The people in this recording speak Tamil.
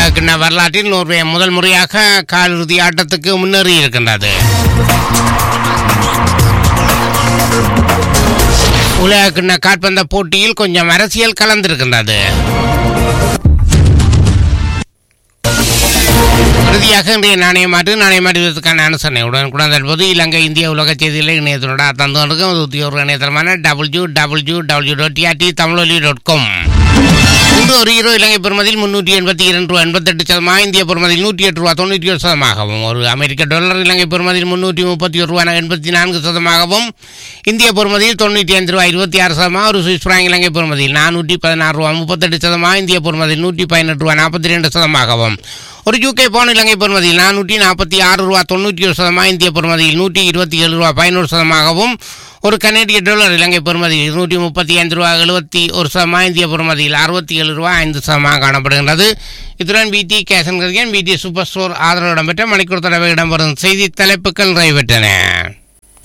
உலகக்கிண்ண வரலாற்றில் நோர்வே முதல் முறையாக காலிறுதி ஆட்டத்துக்கு முன்னேறி இருக்கின்றது உலகக்கிண்ண காற்பந்த போட்டியில் கொஞ்சம் அரசியல் கலந்திருக்கின்றது இறுதியாக இன்றைய நாணய மாற்று நாணய மாற்றுவதற்கான அனுசரணை உடனுக்குடன் தற்போது இலங்கை இந்திய உலக செய்திகளை இணையத்தினோட தந்து கொண்டிருக்கும் ஒரு உத்தியோக இணையதளமான W W W dot TRT Tamiloli dot com இன்று ஒரு ஹீரோ இலங்கை பெறுமதியில் முன்னூற்றி எண்பத்தி இரண்டு ரூபா எண்பத்தெட்டு சதமாக இந்திய பெறுமதியில் நூற்றி எட்டு ரூபா தொண்ணூற்றி ஒரு சதமாகவும் ஒரு அமெரிக்க டாலர் இலங்கை பெறுமதியில் முன்னூற்றி முப்பத்தி ஒரு ரூபா எண்பத்தி நான்கு சதமாகவும் இந்திய பெறுமதியில் தொண்ணூற்றி ஐந்து ரூபா இருபத்தி ஆறு சதமாக ஒரு சுவிஸ் பிராங்க் இலங்கை பெறுமதியில் நானூற்றி பதினாறு ரூபா முப்பத்தெட்டு சதமாக இந்திய பெறுமதியில் நூற்றி பதினெட்டு ரூபா நாற்பத்தி ரெண்டு சதமாகவும் ஒரு யூகே பவுன் இலங்கை பெறுமதியில் நானூற்றி நாற்பத்தி ஆறு ரூபா தொண்ணூற்றி ஒரு சதமாக இந்திய பெறுமதியில் நூற்றி இருபத்தி ஏழு ரூபா பதினோரு சதமாகவும் ஒரு கனேடிய டாலர் இலங்கை பெறுமதியில் இருநூற்றி முப்பத்தி ஐந்து ரூபா எழுபத்தி ஒரு சதமாக இந்திய பெறுமதியில் அறுபத்தி ஏழு ரூபா ஐந்து சதமாக காணப்படுகின்றது இத்துடன் பிடி கேசன் கரியன் பிடி சூப்பர் ஸ்டோர் ஆதரவு இடம்பெற்ற மணிக்கூர் தடவை இடம்பெறும் செய்தி தலைப்புகள் நிறைவேற்றன